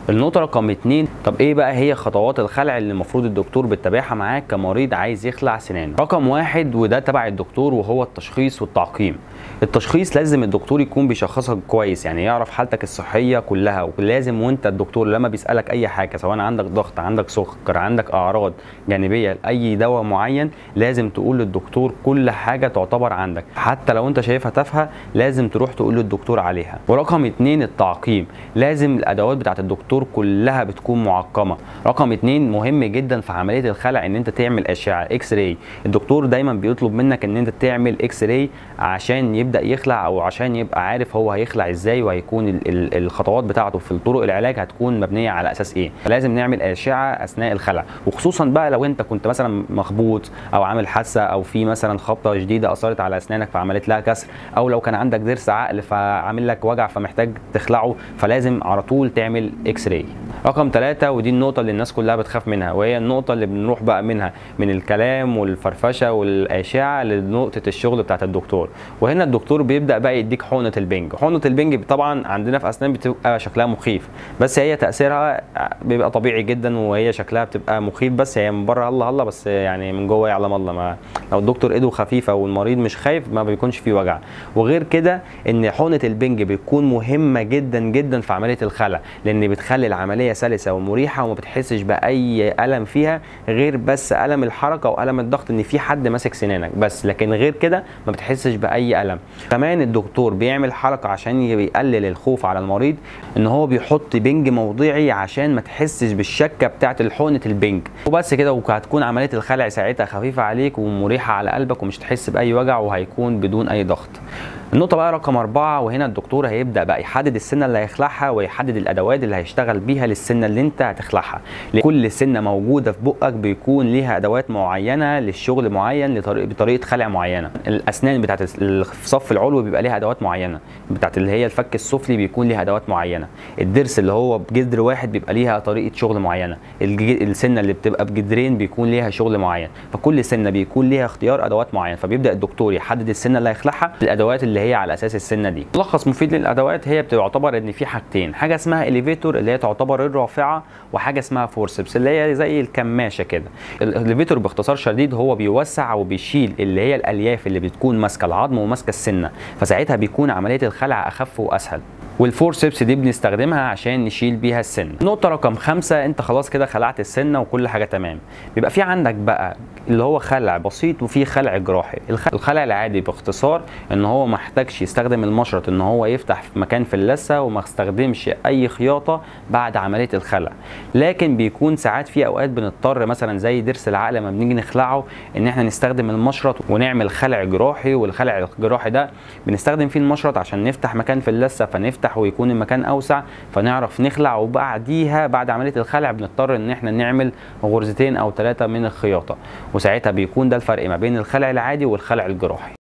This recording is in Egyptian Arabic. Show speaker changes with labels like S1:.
S1: النقطة رقم اتنين طب ايه بقى هي خطوات الخلع اللي المفروض الدكتور بتتابعها معاك كمريض عايز يخلع سنانه رقم واحد وده تبع الدكتور وهو التشخيص والتعقيم التشخيص لازم الدكتور يكون بيشخصك كويس يعني يعرف حالتك الصحية كلها ولازم وانت الدكتور لما بيسألك اي حاجة سواء عندك ضغط عندك سكر عندك اعراض جانبية لاي دواء معين لازم تقول للدكتور كل حاجة تعتبر عندك حتى لو انت شايفها تافهة لازم تروح تقول للدكتور عليها ورقم اتنين التعقيم لازم الادوات بتاعت الدكتور كلها بتكون معقمه رقم اتنين مهم جدا في عمليه الخلع ان انت تعمل اشعه اكس راي الدكتور دايما بيطلب منك ان انت تعمل اكس راي عشان يبدا يخلع او عشان يبقى عارف هو هيخلع ازاي وهيكون ال ال الخطوات بتاعته في طرق العلاج هتكون مبنيه على اساس ايه فلازم نعمل اشعه اثناء الخلع وخصوصا بقى لو انت كنت مثلا مخبوط او عامل حادثه او في مثلا خبطه شديده اثرت على اسنانك فعملت لها كسر او لو كان عندك ضرس عقل فعامل لك وجع فمحتاج تخلعه فلازم على طول تعمل اكس راي رقم ثلاثة ودي النقطة اللي الناس كلها بتخاف منها وهي النقطة اللي بنروح بقى منها من الكلام والفرفشة والأشعة لنقطة الشغل بتاعت الدكتور وهنا الدكتور بيبدأ بقى يديك حقنة البنج حقنة البنج طبعا عندنا في أسنان بتبقى شكلها مخيف بس هي تأثيرها بيبقى طبيعي جدا وهي شكلها بتبقى مخيف بس هي من بره هلا هلا بس يعني من جوه يعلم الله ما لو الدكتور ايده خفيفة والمريض مش خايف ما بيكونش فيه وجع وغير كده ان حقنة البنج بتكون مهمة جدا جدا في عملية الخلع لان بتخلي العملية سلسه ومريحه وما بتحسش باي الم فيها غير بس الم الحركه والم الضغط ان في حد ماسك سنانك بس لكن غير كده ما بتحسش باي الم كمان الدكتور بيعمل حركه عشان يقلل الخوف على المريض ان هو بيحط بنج موضعي عشان ما تحسش بالشكه بتاعه الحقنه البنج وبس كده وهتكون عمليه الخلع ساعتها خفيفه عليك ومريحه على قلبك ومش تحس باي وجع وهيكون بدون اي ضغط النقطة بقى رقم أربعة وهنا الدكتور هيبدأ بقى يحدد السنة اللي هيخلعها ويحدد الأدوات اللي هيشتغل بيها للسنة اللي أنت هتخلعها كل سنة موجودة في بقك بيكون ليها أدوات معينة للشغل معين لطريقة بطريقة خلع معينة الأسنان بتاعت الصف العلوي بيبقى ليها أدوات معينة بتاعت اللي هي الفك السفلي بيكون ليها أدوات معينة الضرس اللي هو بجذر واحد بيبقى ليها طريقة شغل معينة السنة اللي بتبقى بجذرين بيكون ليها شغل معين فكل سنة بيكون ليها اختيار أدوات معين فبيبدأ الدكتور يحدد السنة اللي هيخلعها الأدوات اللي هي على اساس السنه دي ملخص مفيد للادوات هي بتعتبر ان في حاجتين حاجه اسمها اليفيتور اللي هي تعتبر الرافعه وحاجه اسمها فورسبس اللي هي زي الكماشه كده الاليفيتور باختصار شديد هو بيوسع وبيشيل اللي هي الالياف اللي بتكون ماسكه العظم وماسكه السنه فساعتها بيكون عمليه الخلع اخف واسهل والفورسبس دي بنستخدمها عشان نشيل بيها السن نقطة رقم خمسة انت خلاص كده خلعت السنة وكل حاجة تمام بيبقى في عندك بقى اللي هو خلع بسيط وفي خلع جراحي الخلع العادي باختصار ان هو ما احتاجش يستخدم المشرط ان هو يفتح في مكان في اللثة وما استخدمش اي خياطة بعد عملية الخلع لكن بيكون ساعات في اوقات بنضطر مثلا زي ضرس العقل لما بنيجي نخلعه ان احنا نستخدم المشرط ونعمل خلع جراحي والخلع الجراحي ده بنستخدم فيه المشرط عشان نفتح مكان في اللثة فنفتح نفتح ويكون المكان اوسع فنعرف نخلع وبعديها بعد عمليه الخلع بنضطر ان احنا نعمل غرزتين او ثلاثه من الخياطه وساعتها بيكون ده الفرق ما بين الخلع العادي والخلع الجراحي